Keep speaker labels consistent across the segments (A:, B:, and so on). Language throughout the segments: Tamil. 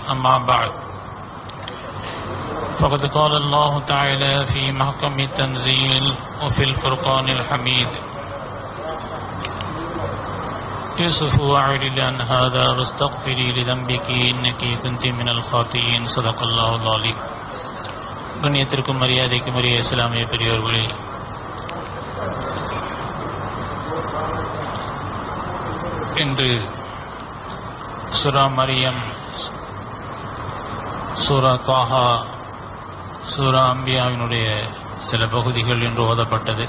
A: أما بعد فقد قال الله تعالى في محكم التنزيل وفي الفرقان الحميد يوسف أعرض عن هذا واستغفري لذنبك إنك كنت من الخاطئين صدق الله العظيم கண்ணியத்திற்கும் மரியாதைக்கும் உரிய இஸ்லாமிய பெரியவர்களே இன்று சுரா மரியம் சூரா தாஹா சூரா அம்பியாவினுடைய சில பகுதிகள் என்று ஓதப்பட்டது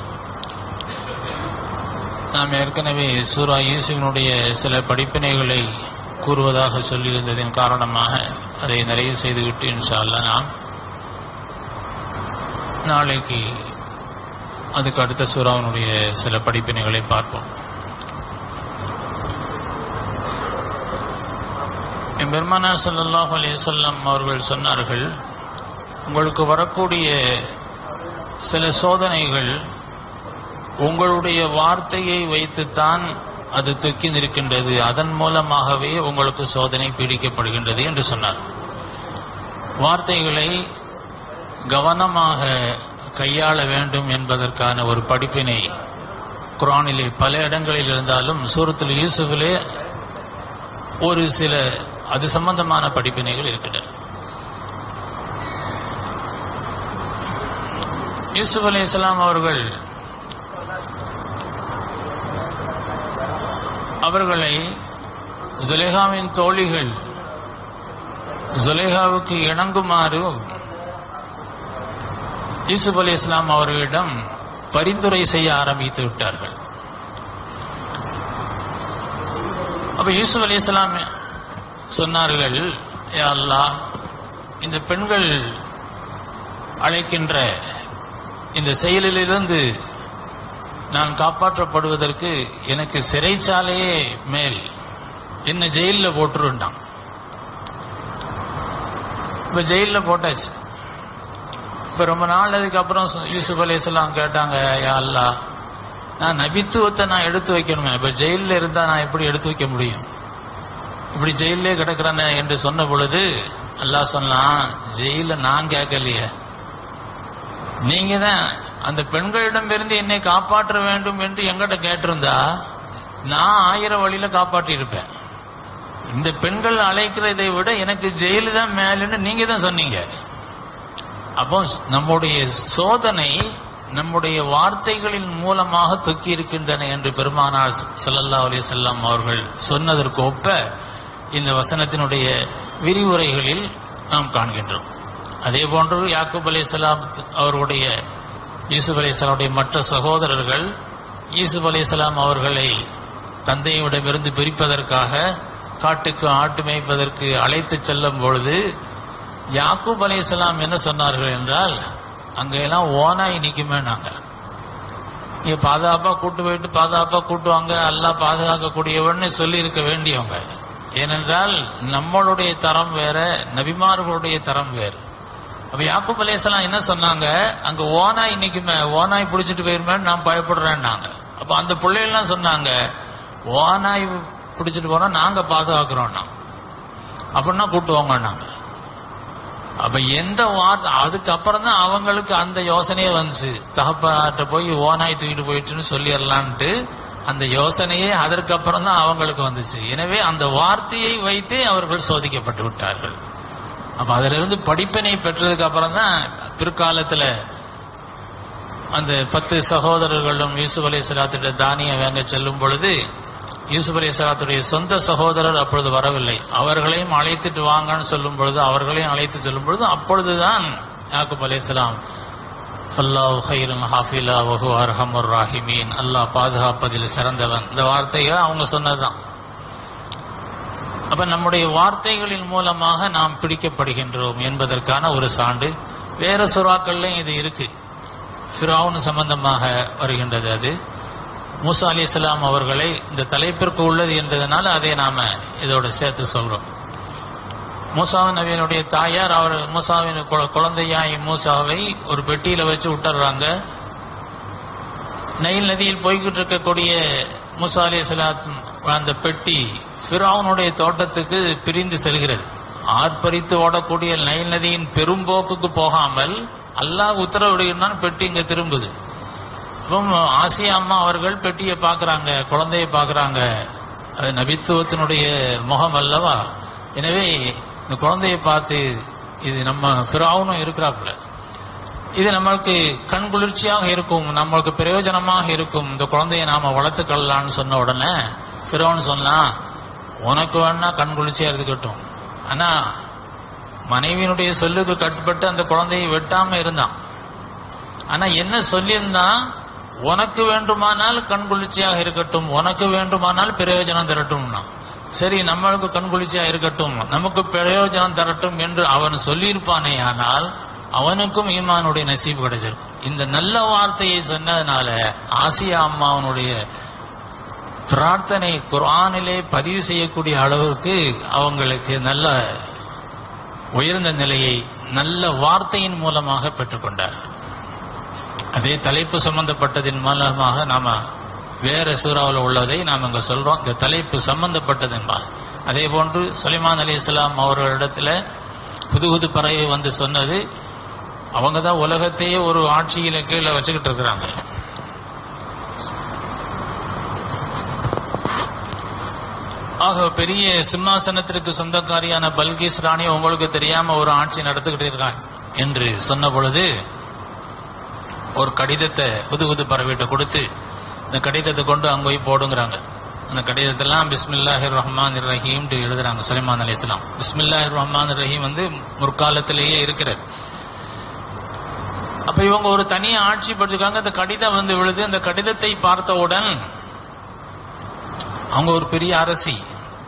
A: நாம் ஏற்கனவே சூரா இயேசுவினுடைய சில படிப்பினைகளை கூறுவதாக சொல்லியிருந்ததின் காரணமாக அதை நிறைவு செய்துவிட்டு இன்ஷா அல்லாஹ் நாம் நாளைக்கு அதுக்கு அடுத்த சூறாவினுடைய சில படிப்பினைகளை பார்ப்போம் பெருமானா ஸல்லல்லாஹு அலைஹி வஸல்லம் அவர்கள் சொன்னார்கள் உங்களுக்கு வரக்கூடிய சில சோதனைகள் உங்களுடைய வார்த்தையை வைத்துத்தான் அது தொக்கி நிற்கின்றது அதன் மூலமாகவே உங்களுக்கு சோதனை பீடிக்கப்படுகின்றது என்று சொன்னார் வார்த்தைகளை கவனமாக கையாள வேண்டும் என்பதற்கான ஒரு படிப்பினை குரானிலே பல இடங்களில் இருந்தாலும் சூரத்தில் யூசுஃபிலே ஒரு சில அது சம்பந்தமான படிப்பினைகள் இருக்கின்றன யூசுப் அலி இஸ்லாம் அவர்கள் அவர்களை ஜுலேகாவின் தோழிகள் ஜுலேகாவுக்கு இணங்குமாறு யூசுப் அலி இஸ்லாம் அவர்களிடம் பரிந்துரை செய்ய ஆரம்பித்து விட்டார்கள் அப்ப யூசுப் அலி இஸ்லாம் சொன்னார்கள் யா அல்லாஹ் இந்த பெண்கள் அழைக்கின்ற இந்த செயலிலிருந்து நான் காப்பாற்றப்படுவதற்கு எனக்கு சிறைச்சாலையே மேல் என்ன ஜெயிலில் போட்டுருண்டான் இப்ப ஜெயிலில் போட்டாச்சு இப்ப ரொம்ப நாள் அதுக்கப்புறம் யூசுப் அலிஸ்லாம் கேட்டாங்க யா அல்லா நான் நபித்துவத்தை நான் எடுத்து வைக்கணுமே இப்ப ஜெயிலில் இருந்தா நான் எப்படி எடுத்து வைக்க முடியும் இப்படி ஜெயிலே கிடக்கிறேன் என்று சொன்ன பொழுது அல்லாஹ் சொன்னான் ஜெயில நான் கேட்கலையே நீங்க தான் அந்த பெண்களிடமிருந்து என்னை காப்பாற்ற வேண்டும் என்று எங்கிட்ட கேட்டிருந்தா நான் ஆயிரம் வழியில காப்பாற்றி இருப்பேன் இந்த பெண்கள் அழைக்கிறதை விட எனக்கு ஜெயிலு தான் மேலுன்னு நீங்க தான் சொன்னீங்க அப்போ நம்முடைய சோதனை நம்முடைய வார்த்தைகளின் மூலமாக தொக்கி இருக்கின்றன என்று பெருமானார் சல்லல்லா அலி செல்லம் அவர்கள் சொன்னதற்கு ஒப்ப இந்த வசனத்தினுடைய விரிவுரைகளில் நாம் காண்கின்றோம் அதே போன்று யாக்கூப் அலி சலாம் அவருடைய யூசுப் அலி சலாமுடைய மற்ற சகோதரர்கள் யூசுப் அலி சலாம் அவர்களை தந்தையிடமிருந்து பிரிப்பதற்காக காட்டுக்கு ஆட்டு மேய்ப்பதற்கு அழைத்து செல்லும் பொழுது யாக்கூப் அலி இஸ்லாம் என்ன சொன்னார்கள் என்றால் அங்கெல்லாம் ஓனாய் நிக்குமே நாங்க இங்க பாதுகாப்பா கூட்டு போயிட்டு பாதுகாப்பா கூட்டுவாங்க எல்லாம் பாதுகாக்கக்கூடியவன்னு சொல்லி இருக்க வேண்டியவங்க ஏனென்றால் நம்மளுடைய தரம் வேற நபிமார்களுடைய தரம் வேறு அப்ப யாக்கூப் அலையாம் என்ன சொன்னாங்க அங்க ஓனாய் நிக்குமே ஓனாய் பிடிச்சிட்டு போயிருமே நான் பயப்படுறேன்னாங்க அப்ப அந்த பிள்ளைகள்லாம் சொன்னாங்க ஓனாய் பிடிச்சிட்டு போனா நாங்க பாதுகாக்கிறோம் அப்படின்னா கூட்டுவாங்க நாங்க அப்ப எந்த வார்த்தை அதுக்கப்புறம் தான் அவங்களுக்கு அந்த யோசனையே வந்துச்சு தகப்பாட்ட போய் ஓனாய் தூக்கிட்டு போயிட்டுன்னு சொல்லிடலான்ட்டு அந்த யோசனையே அதற்கப்புறம் தான் அவங்களுக்கு வந்துச்சு எனவே அந்த வார்த்தையை வைத்தே அவர்கள் சோதிக்கப்பட்டு விட்டார்கள் அப்ப அதிலிருந்து படிப்பினை பெற்றதுக்கு அப்புறம் தான் பிற்காலத்துல அந்த பத்து சகோதரர்களும் யூசுப் அலி சலாத்திட்ட தானியம் வாங்க செல்லும் பொழுது யூசுப் அலி சலாத்துடைய சொந்த சகோதரர் அப்பொழுது வரவில்லை அவர்களையும் அழைத்துட்டு வாங்கன்னு சொல்லும் பொழுது அவர்களையும் அழைத்து செல்லும் பொழுது அப்பொழுதுதான் யாக்குப் அலி இஸ்லாம் அல்லாஹ் ஹைரன் ஹாஃபிலா வஹு அர்ஹமுர் ராஹிமீன் அல்லாஹ் பாதுகாப்பதில் சிறந்தவன் இந்த வார்த்தையை அவங்க சொன்னதுதான் அப்ப நம்முடைய வார்த்தைகளின் மூலமாக நாம் பிடிக்கப்படுகின்றோம் என்பதற்கான ஒரு சான்று வேற சுறாக்கள்லையும் இது இருக்கு ஃபிரௌன் சம்பந்தமாக வருகின்றது அது மூசா அலி இஸ்லாம் அவர்களை இந்த தலைப்பிற்கு உள்ளது என்றதுனால அதை நாம இதோட சேர்த்து சொல்றோம் மூசாவின் நபியினுடைய தாயார் அவர் மூசாவின் குழ- குழந்தையாய் மூசாவை ஒரு பெட்டியில வச்சு விட்டுறாங்க நைல் நதியில் போய்கிட்டு இருக்கக்கூடிய மூசா அலி அந்த பெட்டி ஃபிரௌனுடைய தோட்டத்துக்கு பிரிந்து செல்கிறது ஆர்ப்பரித்து ஓடக்கூடிய நைல் நதியின் பெரும்போக்குக்கு போகாமல் அல்லாஹ் உத்தரவிடுகிறான் பெட்டி இங்க திரும்புது இப்போ ஆசியா அம்மா அவர்கள் பெட்டியை பார்க்கறாங்க குழந்தையை பார்க்கறாங்க அது நபித்துவத்தினுடைய முகம் அல்லவா எனவே இந்த குழந்தையை பார்த்து இது நம்ம பிறாவனும் இருக்கிறாப்புல இது நம்மளுக்கு கண் குளிர்ச்சியாக இருக்கும் நம்மளுக்கு பிரயோஜனமாக இருக்கும் இந்த குழந்தையை நாம வளர்த்துக்கொள்ளலாம்னு சொன்ன உடனே பிறவன் சொன்னா உனக்கு வேணா கண் குளிர்ச்சியா இருக்கட்டும் ஆனா மனைவியினுடைய சொல்லுக்கு கட்டுப்பட்டு அந்த குழந்தையை வெட்டாம இருந்தான் ஆனா என்ன சொல்லியிருந்தான் உனக்கு வேண்டுமானால் கண் குளிர்ச்சியாக இருக்கட்டும் உனக்கு வேண்டுமானால் பிரயோஜனம் தரட்டும்னா சரி நம்மளுக்கு கண் குளிர்ச்சியா இருக்கட்டும் நமக்கு பிரயோஜனம் தரட்டும் என்று அவன் சொல்லியிருப்பானே ஆனால் அவனுக்கும் ஈமானுடைய நசீபு கிடைச்சிருக்கும் இந்த நல்ல வார்த்தையை சொன்னதுனால ஆசியா அம்மாவனுடைய பிரார்த்தனை குர்ஆனிலே பதிவு செய்யக்கூடிய அளவிற்கு அவங்களுக்கு நல்ல உயர்ந்த நிலையை நல்ல வார்த்தையின் மூலமாக பெற்றுக்கொண்டார் அதே தலைப்பு சம்பந்தப்பட்டதின் மூலமாக நாம வேற சூறாவில் உள்ளதை நாம் அங்க சொல்றோம் இந்த தலைப்பு சம்பந்தப்பட்டது என்பார் அதே போன்று சுலைமான் அலி இஸ்லாம் அவர்களிடத்துல புது புது பறவை வந்து சொன்னது அவங்க தான் உலகத்தையே ஒரு ஆட்சியில கீழே வச்சுக்கிட்டு இருக்கிறாங்க ஆக பெரிய சிம்மாசனத்திற்கு சொந்தக்காரியான பல்கிஸ் ராணி உங்களுக்கு தெரியாம ஒரு ஆட்சி நடத்திக்கிட்டு இருக்காங்க என்று சொன்ன பொழுது ஒரு கடிதத்தை புது புது பறவைகிட்ட கொடுத்து இந்த கடிதத்தை கொண்டு அங்க போய் போடுங்கிறாங்க அந்த கடிதத்தெல்லாம் பிஸ்மில்லாஹிர் ரஹ்மான் ரஹீம் எழுதுறாங்க சுலைமான் அலி இஸ்லாம் பிஸ்மில்லாஹிர் ரஹ்மான் ரஹீம் வந்து முற்காலத்திலேயே இருக்கிறது அப்ப இவங்க ஒரு தனி ஆட்சி பட்டிருக்காங்க அந்த கடிதம் வந்து விழுது அந்த கடிதத்தை பார்த்தவுடன் அவங்க ஒரு பெரிய அரசி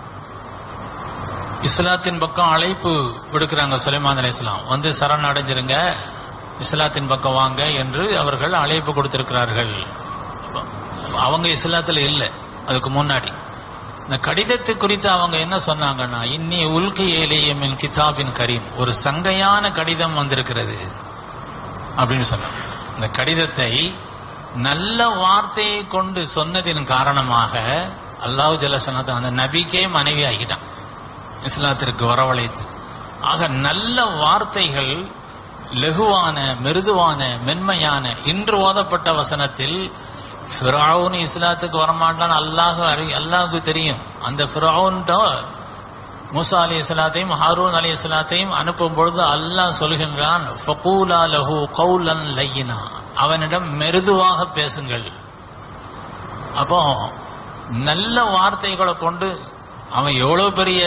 A: இஸ்லாத்தின் பக்கம் அழைப்பு விடுக்கிறாங்க சுலைமான் அலி இஸ்லாம் வந்து சரண் அடைஞ்சிருங்க இஸ்லாத்தின் பக்கம் வாங்க என்று அவர்கள் அழைப்பு கொடுத்திருக்கிறார்கள் அவங்க இஸ்லாத்துல இல்லை அதுக்கு முன்னாடி இந்த கடிதத்தை குறித்து அவங்க என்ன சொன்னாங்கன்னா இன்னி உல்கி ஏலேயமின் கிதாபின் கரீம் ஒரு சங்கையான கடிதம் வந்திருக்கிறது அப்படின்னு சொன்னாங்க இந்த கடிதத்தை நல்ல வார்த்தையை கொண்டு சொன்னதின் காரணமாக அல்லாஹ் ஜலசனத்தை அந்த நபிக்கே மனைவி ஆகிட்டான் இஸ்லாத்திற்கு வரவழைத்து ஆக நல்ல வார்த்தைகள் லகுவான மிருதுவான மென்மையான இன்று ஓதப்பட்ட வசனத்தில் ஃபிரௌன் இஸ்லாத்துக்கு வரமாட்டான் அல்லாஹ் அறி அல்லாஹுக்கு தெரியும் அந்த ஃபிரௌன்ட மூசா அலி இஸ்லாத்தையும் ஹாரூன் அலி இஸ்லாத்தையும் அனுப்பும் பொழுது அல்லாஹ் சொல்கின்றான் ஃபகூலா லஹு கௌலன் லையினா அவனிடம் மெருதுவாக பேசுங்கள் அப்போ நல்ல வார்த்தைகளை கொண்டு அவன் எவ்வளவு பெரிய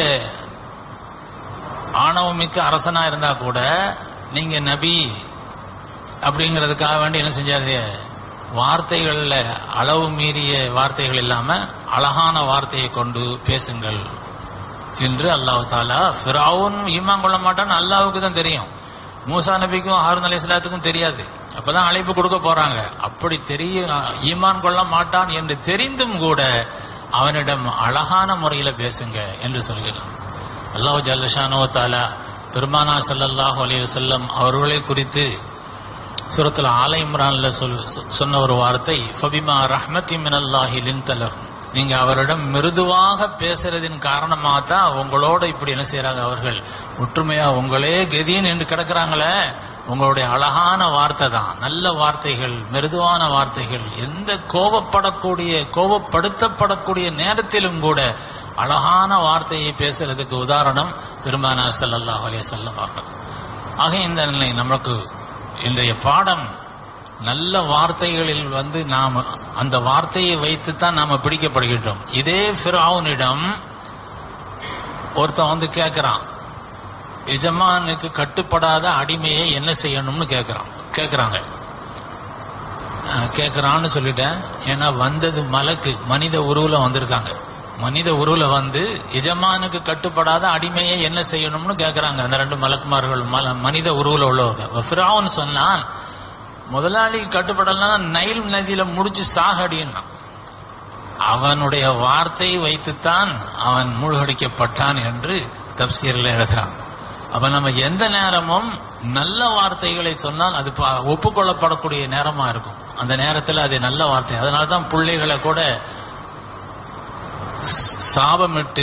A: ஆணவமிக்க அரசனா இருந்தா கூட நீங்க நபி அப்படிங்கிறதுக்காக வேண்டி என்ன செஞ்சாரு வார்த்தைகள்ல அளவு மீறிய வார்த்தைகள் இல்லாம அழகான வார்த்தையை கொண்டு பேசுங்கள் என்று அல்லாஹ் தாலா ஃபிரௌன் ஈமான் கொள்ள மாட்டான்னு அல்லாஹ்வுக்கு தான் தெரியும் மூசா நபிக்கும் ஹாரூன் அலி இஸ்லாத்துக்கும் தெரியாது அப்பதான் அழைப்பு கொடுக்க போறாங்க அப்படி தெரிய ஈமான் கொள்ள மாட்டான் என்று தெரிந்தும் கூட அவனிடம் அழகான முறையில பேசுங்க என்று சொல்கிறான் அல்லாஹ் ஜல்லஷானோ தாலா பெருமானா ஸல்லல்லாஹு அலைஹி வஸல்லம் அவர்களை குறித்து சூரத்துல ஆல இம்ரான்ல சொல் சொன்ன ஒரு வார்த்தை ஃபபிமா ரஹ்மத்தி மினல்லாஹி லின்தலஹ் நீங்க அவரிடம் மிருதுவாக பேசுறதின் காரணமாக தான் உங்களோட இப்படி என்ன செய்யறாங்க அவர்கள் ஒற்றுமையா உங்களே கதியின் என்று கிடக்குறாங்களே உங்களுடைய அழகான வார்த்தை தான் நல்ல வார்த்தைகள் மிருதுவான வார்த்தைகள் எந்த கோபப்படக்கூடிய கோபப்படுத்தப்படக்கூடிய நேரத்திலும் கூட அழகான வார்த்தையை பேசுறதுக்கு உதாரணம் பெருமானா ஸல்லல்லாஹு அலைஹி வஸல்லம் அவர்கள் ஆக இந்த நிலை நமக்கு இன்றைய பாடம் நல்ல வார்த்தைகளில் வந்து நாம் அந்த வார்த்தையை வைத்து தான் நாம பிடிக்கப்படுகின்றோம் இதே ஃபிரௌனிடம் ஒருத்தன் வந்து கேட்கிறான் எஜமானுக்கு கட்டுப்படாத அடிமையை என்ன செய்யணும்னு கேட்கிறான் கேட்கிறாங்க அஹ் கேட்கறான்னு சொல்லிட்டேன் ஏன்னா வந்தது மலக்கு மனித உருவுல வந்திருக்காங்க மனித உருவுல வந்து எஜமானுக்கு கட்டுப்படாத அடிமையை என்ன செய்யணும்னு கேட்கறாங்க அந்த ரெண்டு மலக்குமார்கள் மல- மனித உருவுல உள்ளவங்க ஃபிரௌன் சொன்னான் முதலாளிக்கு கட்டுப்படலாம் நைல் நதியில முடிச்சு சாகடின்னா அவனுடைய வார்த்தை வைத்துத்தான் அவன் மூழ்கடிக்கப்பட்டான் என்று தப்சீரில் எழுதுறான் அப்ப நம்ம எந்த நேரமும் நல்ல வார்த்தைகளை சொன்னால் அது ப- ஒப்புக்கொள்ளப்படக்கூடிய நேரமா இருக்கும் அந்த நேரத்தில் அது நல்ல வார்த்தை அதனால தான் பிள்ளைகளை கூட சாபமிட்டு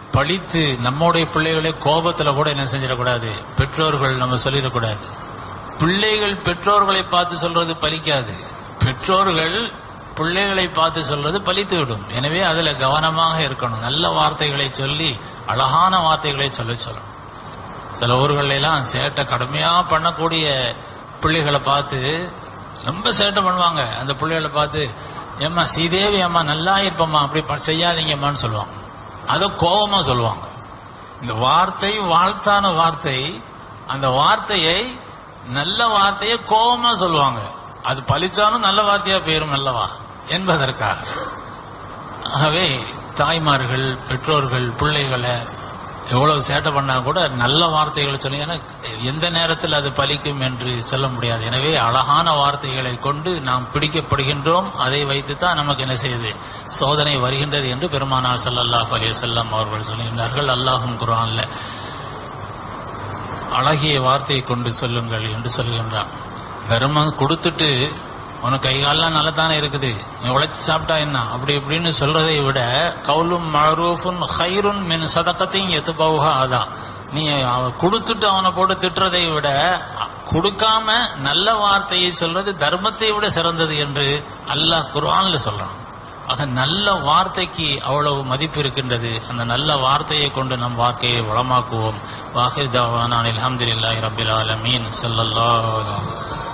A: பழித்து நம்முடைய பிள்ளைகளை கோபத்துல கூட என்ன செஞ்சிடக்கூடாது பெற்றோர்கள் நம்ம சொல்லிடக்கூடாது பிள்ளைகள் பெற்றோர்களை பார்த்து சொல்றது பலிக்காது பெற்றோர்கள் பிள்ளைகளை பார்த்து சொல்றது பலித்து விடும் எனவே அதுல கவனமாக இருக்கணும் நல்ல வார்த்தைகளை சொல்லி அழகான வார்த்தைகளை சொல்ல சொல்லணும் சில ஊர்கள்ல எல்லாம் சேட்டை கடுமையா பண்ணக்கூடிய பிள்ளைகளை பார்த்து ரொம்ப சேட்டை பண்ணுவாங்க அந்த பிள்ளைகளை பார்த்து ஏம்மா ஸ்ரீதேவி அம்மா நல்லா இருப்பம்மா அப்படி ப- செய்யாதீங்கம்மான்னு சொல்லுவாங்க அதை கோபமா சொல்லுவாங்க இந்த வார்த்தை வாழ்த்தான வார்த்தை அந்த வார்த்தையை நல்ல வார்த்தையை கோபமா சொல்லுவாங்க அது பலிச்சாலும் நல்ல வார்த்தையா போயிரும் அல்லவா என்பதற்காக ஆகவே தாய்மார்கள் பெற்றோர்கள் பிள்ளைகளை எவ்வளவு சேட்டை பண்ணா கூட நல்ல வார்த்தைகளை சொல்லி ஏன்னா எந்த நேரத்தில் அது பலிக்கும் என்று சொல்ல முடியாது எனவே அழகான வார்த்தைகளை கொண்டு நாம் பிடிக்கப்படுகின்றோம் அதை வைத்து தான் நமக்கு என்ன செய்யுது சோதனை வருகின்றது என்று பெருமானார் ஸல்லல்லாஹு அலைஹி வஸல்லம் அவர்கள் சொல்லுகின்றார்கள் அல்லாஹும் குர்ஆன்ல அழகிய வார்த்தையை கொண்டு சொல்லுங்கள் என்று சொல்லுகின்றான் தர்மம் கொடுத்துட்டு உனக்கு கை காலெல்லாம் நல்லா தானே இருக்குது நீ உழைச்சி சாப்பிட்டா என்ன அப்படி இப்படின்னு சொல்றதை விட கவுலும் மரூஃபுன் ஹைருன் மின் சதக்கத்தையும் எத்துப்பவுகா அதான் நீ அவன் கொடுத்துட்டு அவனை போட்டு திட்டுறதை விட கொடுக்காம நல்ல வார்த்தையை சொல்றது தர்மத்தை விட சிறந்தது என்று அல்லாஹ் குர்ஆன்ல சொல்றான் ஆக நல்ல வார்த்தைக்கு அவ்வளவு மதிப்பு இருக்கின்றது அந்த நல்ல வார்த்தையை கொண்டு நம் வாழ்க்கையை வளமாக்குவோம் வாஹிர் தவானான் அல்ஹம்துலில்லாஹி ரப்பில் ஆலமீன் ஸல்லல்லாஹு அலைஹி வஸல்லம்